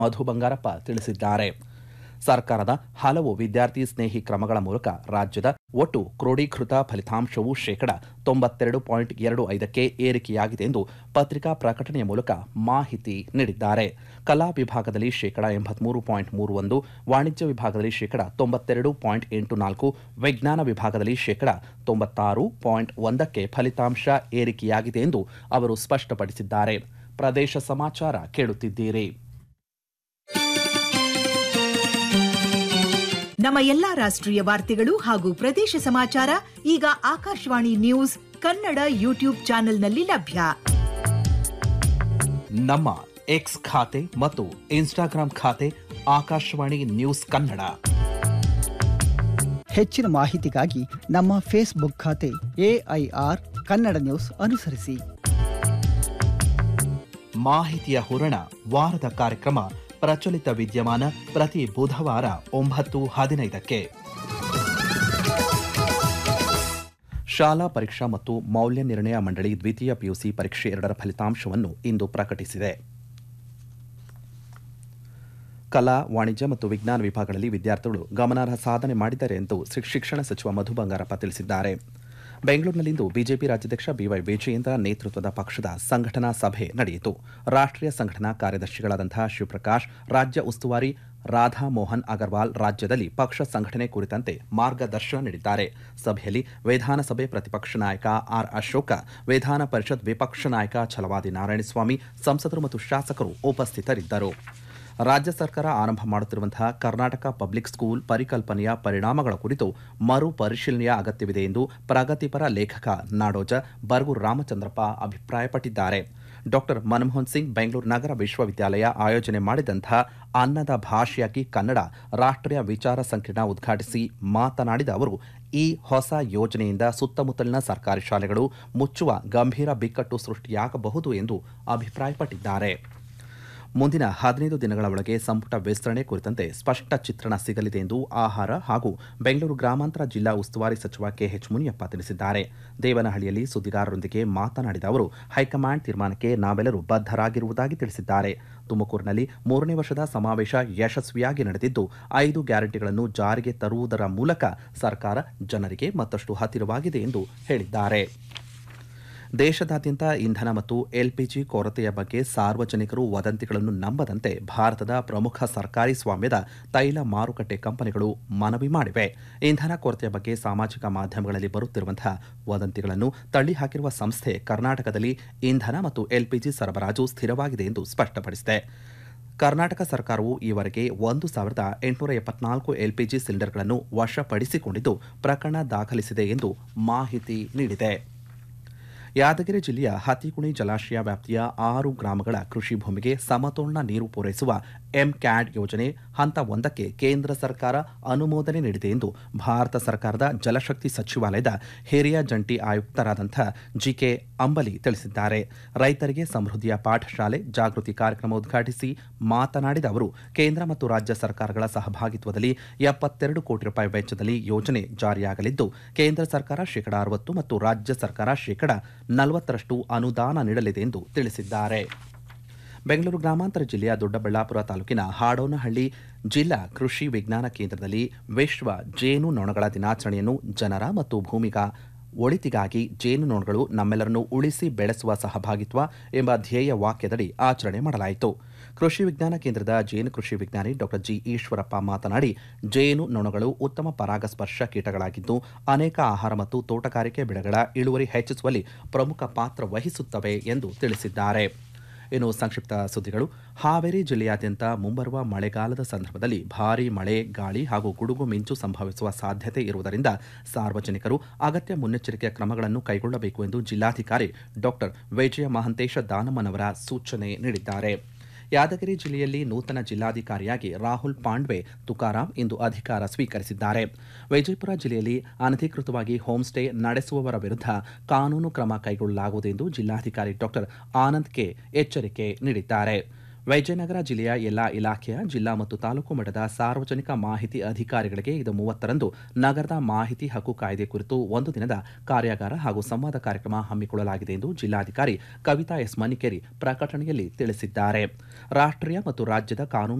ಮಧು ಬಂಗಾರಪ್ಪ ತಿಳಿಸಿದ್ದಾರೆ ಸರ್ಕಾರದ ಹಲವು ವಿದ್ಯಾರ್ಥಿ ಸ್ನೇಹಿ ಕ್ರಮಗಳ ಮೂಲಕ ರಾಜ್ಯದ ಒಟ್ಟು ಕ್ರೋಢೀಕೃತ ಫಲಿತಾಂಶವು ಶೇಕಡ ತೊಂಬತ್ತೆರಡು ಪಾಯಿಂಟ್ ಎರಡು ಐದಕ್ಕೆ ಏರಿಕೆಯಾಗಿದೆ ಎಂದು ಪತ್ರಿಕಾ ಪ್ರಕಟಣೆಯ ಮೂಲಕ ಮಾಹಿತಿ ನೀಡಿದ್ದಾರೆ ಕಲಾ ವಿಭಾಗದಲ್ಲಿ ಶೇಕಡ ಎಂಬತ್ಮೂರು ಪಾಯಿಂಟ್ ಮೂರು ಒಂದು ವಾಣಿಜ್ಯ ವಿಭಾಗದಲ್ಲಿ ಶೇಕಡ ತೊಂಬತ್ತೆರಡು ಪಾಯಿಂಟ್ ಎಂಟು ನಾಲ್ಕು ವಿಜ್ಞಾನ ವಿಭಾಗದಲ್ಲಿ ಶೇಕಡ ತೊಂಬತ್ತಾರು ಪಾಯಿಂಟ್ ಒಂದಕ್ಕೆ ಫಲಿತಾಂಶ ಏರಿಕೆಯಾಗಿದೆ ಎಂದು ಅವರು ಸ್ಪಷ್ಟಪಡಿಸಿದ್ದಾರೆ ಪ್ರದೇಶ ಸಮಾಚಾರ ಕೇಳುತ್ತಿದ್ದೀರಿ ನಮ್ಮ ಎಲ್ಲಾ ರಾಷ್ಟ್ರೀಯ ವಾರ್ತೆಗಳು ಹಾಗೂ ಪ್ರದೇಶ ಸಮಾಚಾರ ಈಗ ಆಕಾಶವಾಣಿ ನ್ಯೂಸ್ ಕನ್ನಡ ಯೂಟ್ಯೂಬ್ ಚಾನೆಲ್ನಲ್ಲಿ ಲಭ್ಯ ನಮ್ಮ ಎಕ್ಸ್ ಖಾತೆ ಮತ್ತು ಇನ್ಸ್ಟಾಗ್ರಾಂ ಖಾತೆ ಆಕಾಶವಾಣಿ ನ್ಯೂಸ್ ಕನ್ನಡ ಹೆಚ್ಚಿನ ಮಾಹಿತಿಗಾಗಿ ನಮ್ಮ ಫೇಸ್ಬುಕ್ ಖಾತೆ ಎಐಆರ್ ಕನ್ನಡ ನ್ಯೂಸ್ ಅನುಸರಿಸಿ ಮಾಹಿತಿಯ ಹೂರಣ ವಾರದ ಕಾರ್ಯಕ್ರಮ ಪ್ರಚಲಿತ ವಿದ್ಯಮಾನ ಪ್ರತಿ ಬುಧವಾರ ಒಂಬತ್ತು ಹದಿನೈದಕ್ಕೆ ಶಾಲಾ ಪರೀಕ್ಷಾ ಮತ್ತು ಮೌಲ್ಯ ನಿರ್ಣಯ ಮಂಡಳಿ ದ್ವಿತೀಯ ಪಿಯುಸಿ ಪರೀಕ್ಷೆ ಎರಡರ ಫಲಿತಾಂಶವನ್ನು ಇಂದು ಪ್ರಕಟಿಸಿದೆ ಕಲಾ ವಾಣಿಜ್ಯ ಮತ್ತು ವಿಜ್ಞಾನ ವಿಭಾಗಗಳಲ್ಲಿ ವಿದ್ಯಾರ್ಥಿಗಳು ಗಮನಾರ್ಹ ಸಾಧನೆ ಮಾಡಿದ್ದಾರೆ ಎಂದು ಶಿ- ಶಿಕ್ಷಣ ಸಚಿವ ಮಧು ಬಂಗಾರಪ್ಪ ತಿಳಿಸಿದ್ದಾರೆ ಬೆಂಗಳೂರಿನಲ್ಲಿಂದು ಬಿಜೆಪಿ ರಾಜ್ಯಾಧ್ಯಕ್ಷ ಬಿವೈ ವಿಜಯೇಂದ್ರ ನೇತೃತ್ವದ ಪಕ್ಷದ ಸಂಘಟನಾ ಸಭೆ ನಡೆಯಿತು ರಾಷ್ಟ್ರೀಯ ಸಂಘಟನಾ ಕಾರ್ಯದರ್ಶಿಗಳಾದಂತಹ ಶಿವಪ್ರಕಾಶ್ ರಾಜ್ಯ ಉಸ್ತುವಾರಿ ರಾಧಾ ಮೋಹನ್ ಅಗರ್ವಾಲ್ ರಾಜ್ಯದಲ್ಲಿ ಪಕ್ಷ ಸಂಘಟನೆ ಕುರಿತಂತೆ ಮಾರ್ಗದರ್ಶನ ನೀಡಿದ್ದಾರೆ ಸಭೆಯಲ್ಲಿ ವಿಧಾನಸಭೆ ಪ್ರತಿಪಕ್ಷ ನಾಯಕ ಆರ್ ಅಶೋಕ ವಿಧಾನ ಪರಿಷತ್ ವಿಪಕ್ಷ ನಾಯಕ ಛಲವಾದಿ ನಾರಾಯಣಸ್ವಾಮಿ ಸಂಸದರು ಮತ್ತು ಶಾಸಕರು ಉಪಸ್ಥಿತರಿದ್ದರು ರಾಜ್ಯ ಸರ್ಕಾರ ಆರಂಭ ಮಾಡುತ್ತಿರುವಂತಹ ಕರ್ನಾಟಕ ಪಬ್ಲಿಕ್ ಸ್ಕೂಲ್ ಪರಿಕಲ್ಪನೆಯ ಪರಿಣಾಮಗಳ ಕುರಿತು ಮರು ಪರಿಶೀಲನೆಯ ಅಗತ್ಯವಿದೆ ಎಂದು ಪ್ರಗತಿಪರ ಲೇಖಕ ನಾಡೋಜ ಬರಗೂರು ರಾಮಚಂದ್ರಪ್ಪ ಅಭಿಪ್ರಾಯಪಟ್ಟಿದ್ದಾರೆ ಡಾಕ್ಟರ್ ಮನಮೋಹನ್ ಸಿಂಗ್ ಬೆಂಗಳೂರು ನಗರ ವಿಶ್ವವಿದ್ಯಾಲಯ ಆಯೋಜನೆ ಮಾಡಿದಂತಹ ಅನ್ನದ ಭಾಷೆಯಾಗಿ ಕನ್ನಡ ರಾಷ್ಟ್ರೀಯ ವಿಚಾರ ಸಂಕಿರಣ ಉದ್ಘಾಟಿಸಿ ಮಾತನಾಡಿದ ಅವರು ಈ ಹೊಸ ಯೋಜನೆಯಿಂದ ಸುತ್ತಮುತ್ತಲಿನ ಸರ್ಕಾರಿ ಶಾಲೆಗಳು ಮುಚ್ಚುವ ಗಂಭೀರ ಬಿಕ್ಕಟ್ಟು ಸೃಷ್ಟಿಯಾಗಬಹುದು ಎಂದು ಅಭಿಪ್ರಾಯಪಟ್ಟಿದ್ದಾರೆ ಮುಂದಿನ ಹದಿನೈದು ದಿನಗಳ ಒಳಗೆ ಸಂಪುಟ ವಿಸ್ತರಣೆ ಕುರಿತಂತೆ ಸ್ಪಷ್ಟ ಚಿತ್ರಣ ಸಿಗಲಿದೆ ಎಂದು ಆಹಾರ ಹಾಗೂ ಬೆಂಗಳೂರು ಗ್ರಾಮಾಂತರ ಜಿಲ್ಲಾ ಉಸ್ತುವಾರಿ ಸಚಿವ ಕೆಎಚ್ ಮುನಿಯಪ್ಪ ತಿಳಿಸಿದ್ದಾರೆ ದೇವನಹಳ್ಳಿಯಲ್ಲಿ ಸುದ್ದಿಗಾರರೊಂದಿಗೆ ಮಾತನಾಡಿದ ಅವರು ಹೈಕಮಾಂಡ್ ತೀರ್ಮಾನಕ್ಕೆ ನಾವೆಲ್ಲರೂ ಬದ್ಧರಾಗಿರುವುದಾಗಿ ತಿಳಿಸಿದ್ದಾರೆ ತುಮಕೂರಿನಲ್ಲಿ ಮೂರನೇ ವರ್ಷದ ಸಮಾವೇಶ ಯಶಸ್ವಿಯಾಗಿ ನಡೆದಿದ್ದು ಐದು ಗ್ಯಾರಂಟಿಗಳನ್ನು ಜಾರಿಗೆ ತರುವುದರ ಮೂಲಕ ಸರ್ಕಾರ ಜನರಿಗೆ ಮತ್ತಷ್ಟು ಹತ್ತಿರವಾಗಿದೆ ಎಂದು ಹೇಳಿದ್ದಾರೆ ದೇಶದಾದ್ಯಂತ ಇಂಧನ ಮತ್ತು ಎಲ್ಪಿಜಿ ಕೊರತೆಯ ಬಗ್ಗೆ ಸಾರ್ವಜನಿಕರು ವದಂತಿಗಳನ್ನು ನಂಬದಂತೆ ಭಾರತದ ಪ್ರಮುಖ ಸರ್ಕಾರಿ ಸ್ವಾಮ್ಯದ ತೈಲ ಮಾರುಕಟ್ಟೆ ಕಂಪನಿಗಳು ಮನವಿ ಮಾಡಿವೆ ಇಂಧನ ಕೊರತೆಯ ಬಗ್ಗೆ ಸಾಮಾಜಿಕ ಮಾಧ್ಯಮಗಳಲ್ಲಿ ಬರುತ್ತಿರುವಂತಹ ವದಂತಿಗಳನ್ನು ತಳ್ಳಿಹಾಕಿರುವ ಸಂಸ್ಥೆ ಕರ್ನಾಟಕದಲ್ಲಿ ಇಂಧನ ಮತ್ತು ಎಲ್ಪಿಜಿ ಸರಬರಾಜು ಸ್ಥಿರವಾಗಿದೆ ಎಂದು ಸ್ಪಷ್ಟಪಡಿಸಿದೆ ಕರ್ನಾಟಕ ಸರ್ಕಾರವು ಈವರೆಗೆ ಒಂದು ಸಾವಿರದ ಎಂಟುನೂರ ಎಪ್ಪತ್ನಾಲ್ಕು ಎಲ್ಪಿಜಿ ಸಿಲಿಂಡರ್ಗಳನ್ನು ವಶಪಡಿಸಿಕೊಂಡಿದ್ದು ಪ್ರಕರಣ ದಾಖಲಿಸಿದೆ ಎಂದು ಮಾಹಿತಿ ನೀಡಿದೆ ಯಾದಗಿರಿ ಜಿಲ್ಲೆಯ ಹತಿಕುಣಿ ಜಲಾಶಯ ವ್ಯಾಪ್ತಿಯ ಆರು ಗ್ರಾಮಗಳ ಕೃಷಿ ಭೂಮಿಗೆ ಸಮತೋಲನ ನೀರು ಪೂರೈಸುವ ಎಂಕ್ಯಾಡ್ ಯೋಜನೆ ಹಂತ ಒಂದಕ್ಕೆ ಕೇಂದ್ರ ಸರ್ಕಾರ ಅನುಮೋದನೆ ನೀಡಿದೆ ಎಂದು ಭಾರತ ಸರ್ಕಾರದ ಜಲಶಕ್ತಿ ಸಚಿವಾಲಯದ ಹಿರಿಯ ಜಂಟಿ ಆಯುಕ್ತರಾದಂಥ ಜಿಕೆ ಅಂಬಲಿ ತಿಳಿಸಿದ್ದಾರೆ ರೈತರಿಗೆ ಸಮೃದ್ಧಿಯ ಪಾಠಶಾಲೆ ಜಾಗೃತಿ ಕಾರ್ಯಕ್ರಮ ಉದ್ಘಾಟಿಸಿ ಮಾತನಾಡಿದ ಅವರು ಕೇಂದ್ರ ಮತ್ತು ರಾಜ್ಯ ಸರ್ಕಾರಗಳ ಸಹಭಾಗಿತ್ವದಲ್ಲಿ ಎಪ್ಪತ್ತೆರಡು ಕೋಟಿ ರೂಪಾಯಿ ವೆಚ್ಚದಲ್ಲಿ ಯೋಜನೆ ಜಾರಿಯಾಗಲಿದ್ದು ಕೇಂದ್ರ ಸರ್ಕಾರ ಶೇಕಡ ಅರವತ್ತು ಮತ್ತು ರಾಜ್ಯ ಸರ್ಕಾರ ಶೇಕಡ ನಲವತ್ತರಷ್ಟು ಅನುದಾನ ನೀಡಲಿದೆ ಎಂದು ತಿಳಿಸಿದ್ದಾರೆ ಬೆಂಗಳೂರು ಗ್ರಾಮಾಂತರ ಜಿಲ್ಲೆಯ ದೊಡ್ಡಬಳ್ಳಾಪುರ ತಾಲೂಕಿನ ಹಾಡೋನಹಳ್ಳಿ ಜಿಲ್ಲಾ ಕೃಷಿ ವಿಜ್ಞಾನ ಕೇಂದ್ರದಲ್ಲಿ ವಿಶ್ವ ಜೇನು ನೊಣಗಳ ದಿನಾಚರಣೆಯನ್ನು ಜನರ ಮತ್ತು ಭೂಮಿಗ ಒಳಿತಿಗಾಗಿ ಜೇನು ನೊಣಗಳು ನಮ್ಮೆಲ್ಲರನ್ನು ಉಳಿಸಿ ಬೆಳೆಸುವ ಸಹಭಾಗಿತ್ವ ಎಂಬ ಧ್ಯೇಯ ವಾಕ್ಯದಡಿ ಆಚರಣೆ ಮಾಡಲಾಯಿತು ಕೃಷಿ ವಿಜ್ಞಾನ ಕೇಂದ್ರದ ಜೇನು ಕೃಷಿ ವಿಜ್ಞಾನಿ ಡಾಕ್ಟರ್ ಜಿ ಈಶ್ವರಪ್ಪ ಮಾತನಾಡಿ ಜೇನು ನೊಣಗಳು ಉತ್ತಮ ಪರಾಗಸ್ಪರ್ಶ ಕೀಟಗಳಾಗಿದ್ದು ಅನೇಕ ಆಹಾರ ಮತ್ತು ತೋಟಗಾರಿಕೆ ಬೆಳೆಗಳ ಇಳುವರಿ ಹೆಚ್ಚಿಸುವಲ್ಲಿ ಪ್ರಮುಖ ಪಾತ್ರ ವಹಿಸುತ್ತವೆ ಎಂದು ತಿಳಿಸಿದ್ದಾರೆ ಇನ್ನು ಸಂಕ್ಷಿಪ್ತ ಸುದ್ದಿಗಳು ಹಾವೇರಿ ಜಿಲ್ಲೆಯಾದ್ಯಂತ ಮುಂಬರುವ ಮಳೆಗಾಲದ ಸಂದರ್ಭದಲ್ಲಿ ಭಾರೀ ಮಳೆ ಗಾಳಿ ಹಾಗೂ ಗುಡುಗು ಮಿಂಚು ಸಂಭವಿಸುವ ಸಾಧ್ಯತೆ ಇರುವುದರಿಂದ ಸಾರ್ವಜನಿಕರು ಅಗತ್ಯ ಮುನ್ನೆಚ್ಚರಿಕೆಯ ಕ್ರಮಗಳನ್ನು ಕೈಗೊಳ್ಳಬೇಕು ಎಂದು ಜಿಲ್ಲಾಧಿಕಾರಿ ಡಾಕ್ಟರ್ ವಿಜಯ ಮಹಂತೇಶ ದಾನಮ್ಮನವರ ಸೂಚನೆ ನೀಡಿದ್ದಾರೆ ಯಾದಗಿರಿ ಜಿಲ್ಲೆಯಲ್ಲಿ ನೂತನ ಜಿಲ್ಲಾಧಿಕಾರಿಯಾಗಿ ರಾಹುಲ್ ಪಾಂಡ್ವೆ ತುಕಾರಾಂ ಇಂದು ಅಧಿಕಾರ ಸ್ವೀಕರಿಸಿದ್ದಾರೆ ವಿಜಯಪುರ ಜಿಲ್ಲೆಯಲ್ಲಿ ಅನಧಿಕೃತವಾಗಿ ಹೋಮ್ ಸ್ಟೇ ನಡೆಸುವವರ ವಿರುದ್ಧ ಕಾನೂನು ಕ್ರಮ ಕೈಗೊಳ್ಳಲಾಗುವುದು ಎಂದು ಜಿಲ್ಲಾಧಿಕಾರಿ ಡಾಕ್ಟರ್ ಆನಂದ್ ಕೆ ಎಚ್ಚರಿಕೆ ನೀಡಿದ್ದಾರೆ ವಿಜಯನಗರ ಜಿಲ್ಲೆಯ ಎಲ್ಲಾ ಇಲಾಖೆಯ ಜಿಲ್ಲಾ ಮತ್ತು ತಾಲೂಕು ಮಟ್ಟದ ಸಾರ್ವಜನಿಕ ಮಾಹಿತಿ ಅಧಿಕಾರಿಗಳಿಗೆ ಇದು ಮೂವತ್ತರಂದು ನಗರದ ಮಾಹಿತಿ ಹಕ್ಕು ಕಾಯ್ದೆ ಕುರಿತು ಒಂದು ದಿನದ ಕಾರ್ಯಾಗಾರ ಹಾಗೂ ಸಂವಾದ ಕಾರ್ಯಕ್ರಮ ಹಮ್ಮಿಕೊಳ್ಳಲಾಗಿದೆ ಎಂದು ಜಿಲ್ಲಾಧಿಕಾರಿ ಕವಿತಾ ಎಸ್ ಮನಿಕೇರಿ ಪ್ರಕಟಣೆಯಲ್ಲಿ ತಿಳಿಸಿದ್ದಾರೆ ರಾಷ್ಟ್ರೀಯ ಮತ್ತು ರಾಜ್ಯದ ಕಾನೂನು